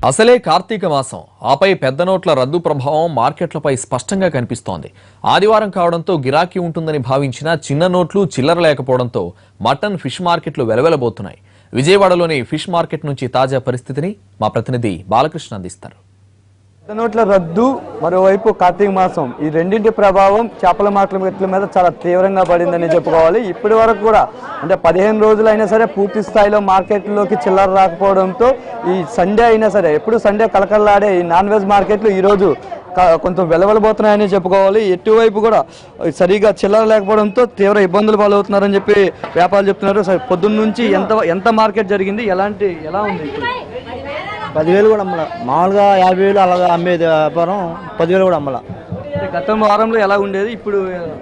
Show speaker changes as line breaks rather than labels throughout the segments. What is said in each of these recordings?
అసలే కార్తీక మాసం ఆపై పెద్ద నోట్ల రద్దు ప్రభావం మార్కెట్లపై స్పష్టంగా కనిపిస్తోంది ఆదివారం కావడంతో గిరాకీ ఉంటుందని భావించిన చిన్న నోట్లు చిల్లర లేకపోవడంతో మటన్ ఫిష్ మార్కెట్లు వెలవెలబోతున్నాయి విజయవాడలోని ఫిష్ మార్కెట్ నుంచి తాజా పరిస్థితిని మా ప్రతినిధి బాలకృష్ణ అందిస్తారు
పెద్ద నోట్ల రద్దు మరోవైపు కార్తీక మాసం ఈ రెండింటి ప్రభావం చేపల మార్కెట్ల మీద చాలా తీవ్రంగా పడిందని చెప్పుకోవాలి ఇప్పటి వరకు కూడా అంటే పదిహేను రోజులైనా సరే పూర్తి స్థాయిలో మార్కెట్లోకి చిల్లర రాకపోవడంతో ఈ సండే అయినా సరే ఎప్పుడు సండే కలకల్లాడే ఈ నాన్ వెజ్ మార్కెట్లు ఈరోజు క- కొంచెం వెలవెలబోతున్నాయని చెప్పుకోవాలి ఎటువైపు కూడా సరిగా చిల్లర లేకపోవడంతో తీవ్ర ఇబ్బందులు పాలవుతున్నారని చెప్పి వ్యాపారులు చెప్తున్నారు సరే పొద్దున్న నుంచి ఎంత ఎంత మార్కెట్ జరిగింది ఎలాంటి ఎలా ఉంది ఇప్పుడు
పదివేలు కూడా అమ్మల మామూలుగా యాభై వేలు అలాగా అమ్మేది వ్యాపారం పదివేలు కూడా అమ్మల
అంటే గత వారంలో ఎలా ఉండేది ఇప్పుడు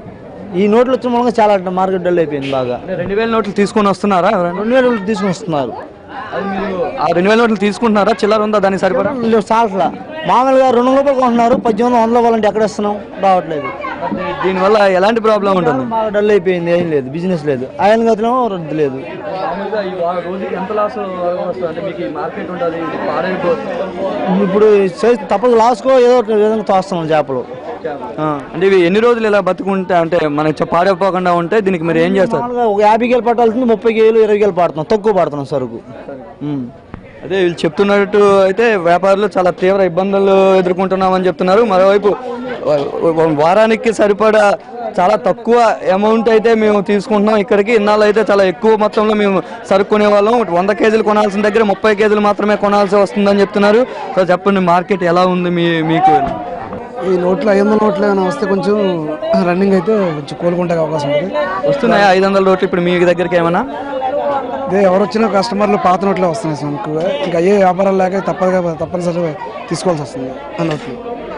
ఈ నోట్లు వచ్చిన మూలంగా చాలా మార్కెట్ డల్ అయిపోయింది బాగా
అంటే రెండు వేల నోట్లు తీసుకొని వస్తున్నారా ఎవరైనా?
రెండు వేలు తీసుకుని వస్తున్నారు
అది మీరు ఆ రెండు వేల నోట్లు తీసుకుంటున్నారా చిల్లర ఉందా దానికి సరిపడా
వీళ్ళు సాల్ట్లా మామూలుగా రెండు వందల రూపాయలు కొంటున్నారు పద్దెనిమిది వందల వాళ్ళంటే ఎక్కడ ఇస్తున్నాం రావట్లేదు
అంటే దీనివల్ల ఎలాంటి ప్రాబ్లం ఉంటుంది
బాగా డల్ అయిపోయింది ఏం లేదు బిజినెస్ లేదు ఆయన గతిలో రద్దు లేదు
మామూలుగా ఈ వా- రోజుకి ఎంత లాస్ వస్తుంది అంటే మీకు ఈ మార్కెట్ ఉంటుంది ఇది పాడైపోతుంది
ఇప్పుడు చేసి తప్పదు లాస్కో ఏదో ఒక విధంగా తోస్తున్నాం చేపలు ఆ.
అంటే ఇవి ఎన్ని రోజులు ఇలా బతుకుంటే అంటే మనకి చ- పాడైపోకుండా ఉంటే దీనికి మీరు ఏం చేస్తారు
మామూలుగా ఒక యాభై కేలు పట్టాల్సింది ముప్పై కేలు ఇరవై కేలు పడుతున్నాం తక్కువ పడుతున్నాం సరుకు ఉమ్.
అదే వీళ్ళు చెప్తున్నట్టు అయితే వ్యాపారులు చాలా తీవ్ర ఇబ్బందులు ఎదుర్కొంటున్నామని చెప్తున్నారు మరోవైపు వా- వా- వారానికి సరిపడా చాలా తక్కువ అమౌంట్ అయితే మేము తీసుకుంటున్నాం ఇక్కడికి ఇన్నాళ్ళు అయితే చాలా ఎక్కువ మొత్తంలో మేము సరుకు కొనే వాళ్ళం వంద కేజీలు కొనాల్సిన దగ్గర ముప్పై కేజీలు మాత్రమే కొనాల్సి వస్తుందని చెప్తున్నారు సో చెప్పండి మార్కెట్ ఎలా ఉంది మీ మీకు
ఈ నోట్లు ఐదు వందల నోట్లు ఏమైనా వస్తే కొంచెం రన్నింగ్ అయితే కొంచెం కోలుకుంటే అవకాశం ఉంటుంది
వస్తున్నాయా ఐదు వందల రోట్లు ఇప్పుడు మీ దగ్గరికి ఏమన్నా
అదే ఎవరు వచ్చినా కస్టమర్లు పాత నోట్లే వస్తున్నాయి సార్ ఎక్కువగా ఇంకా అయ్యే వ్యాపారాలు లేక తప్పదుగా తప్పనిసరిగా తీసుకోవాల్సి వస్తుంది ఆ నోట్లు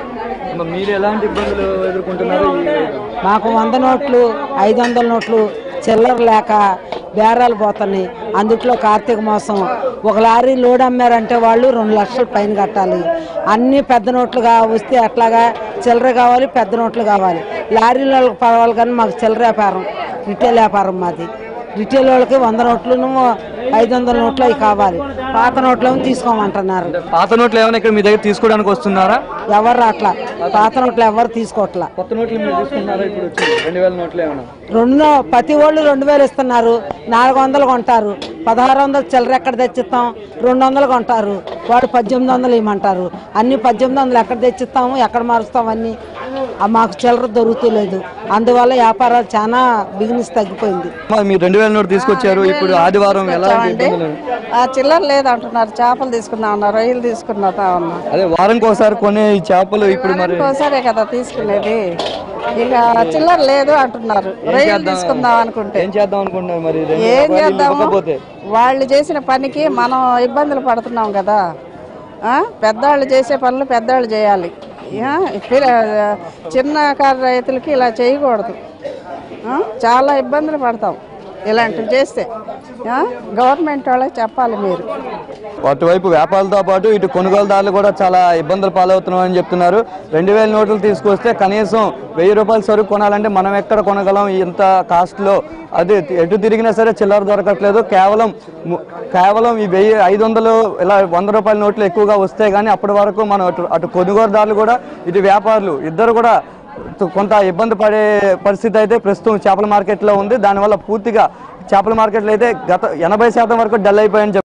మరి మీరు ఎలాంటి ఇబ్బందులు ఎదుర్కొంటున్నారు ఈ-
మాకు వంద నోట్లు ఐదు వందల నోట్లు చిల్లర లేక బేరాలు పోతున్నాయి అందుట్లో కార్తీక మాసం ఒక లారీ లోడ్ అమ్మారంటే వాళ్ళు రెండు లక్షలు పైన కట్టాలి అన్ని పెద్ద నోట్లుగా వస్తే అట్లాగా చిల్లర కావాలి పెద్ద నోట్లు కావాలి లారీల వాళ్ళకి పర్వాలి కానీ మాకు చిల్లర వ్యాపారం రిటైల్ వ్యాపారం మాది రిటైల్ వాళ్ళకి వంద నోట్లను ఐదు వందల నోట్లు అవి కావాలి పాత నోట్లను తీసుకోమంటున్నారు
పాత నోట్లు ఏమైనా ఇక్కడ మీ దగ్గర తీసుకోవడానికి వస్తున్నారా
ఎవరు రాట్లా పాత నోట్లు ఎవరు తీసుకోవట్లా
కొత్త నోట్లు మీరు తీసుకుంటున్నారా ఇప్పుడు వచ్చి రెండు వేల నోట్లు ఏమైనా
రెండు ప్రతి వాళ్ళు రెండు వేలు ఇస్తున్నారు నాలుగు వందలు కొంటారు పదహారు వందలు చిల్లర ఎక్కడ తెచ్చిస్తాం రెండు వందలు కొంటారు వాడు పద్దెనిమిది వందలు ఇవ్వమంటారు అన్ని పద్దెనిమిది వందలు ఎక్కడ తెచ్చిస్తాము ఎక్కడ మారుస్తాం అన్ని ఆ మాకు చిల్లర దొరుకుతలేదు అందువల్ల వ్యాపారాలు చాలా బిజినెస్ తగ్గిపోయింది
మరి మీరు రెండు వేల నోటు తీసుకొచ్చారు ఇప్పుడు ఆదివారం ఎలా ఇబ్బందులు?
ఆ చిల్లర లేదంటున్నారు చేపలు తీసుకున్నా ఉన్నారు రొయ్యలు తీసుకున్నా ఉన్నా
అదే వారానికి ఒకసారి కొనే ఈ చేపలు ఇప్పుడు మరి
ఒకసారే కదా తీసుకునేది ఇక చిల్లర లేదు అంటున్నారు రొయ్యలు తీసుకుందాం అనుకుంటే
ఏం చేద్దాం అనుకుంటున్నారు మరి రెండు
ఏం
రూపాయలు
చేద్దాము
ఇవ్వకపోతే
వాళ్ళు చేసిన పనికి మనం ఇబ్బందులు పడుతున్నాం కదా ఆ? పెద్దవాళ్ళు చేసే పనులు పెద్దవాళ్ళు చేయాలి ఆ? పిల్ల- చిన్న కారు రైతులకి ఇలా చేయకూడదు ఆ? చాలా ఇబ్బందులు పడతాం ఇలాంటివి చేస్తే ఆ? గవర్నమెంట్ వాళ్ళకి చెప్పాలి మీరు
అటువైపు వ్యాపారులతో పాటు ఇటు కొనుగోలుదారులు కూడా చాలా ఇబ్బందులు పాలవుతున్నామని చెప్తున్నారు రెండు వేల నోట్లు తీసుకొస్తే కనీసం వెయ్యి రూపాయలు సరుకు కొనాలంటే మనం ఎక్కడ కొనగలం ఇంత కాస్ట్లో అది ఎటు తిరిగినా సరే చిల్లర దొరకట్లేదు కేవలం ము- కేవలం ఈ వెయ్యి ఐదు వందలు ఇలా వంద రూపాయల నోట్లు ఎక్కువగా వస్తే కానీ అప్పటి వరకు మనం అటు అటు కొనుగోలుదారులు కూడా ఇటు వ్యాపారులు ఇద్దరు కూడా కొంత ఇబ్బంది పడే పరిస్థితి అయితే ప్రస్తుతం చేపల మార్కెట్లో ఉంది దానివల్ల పూర్తిగా చేపల మార్కెట్లో అయితే గత ఎనభై శాతం వరకు డల్ అయిపోయాయని చెప్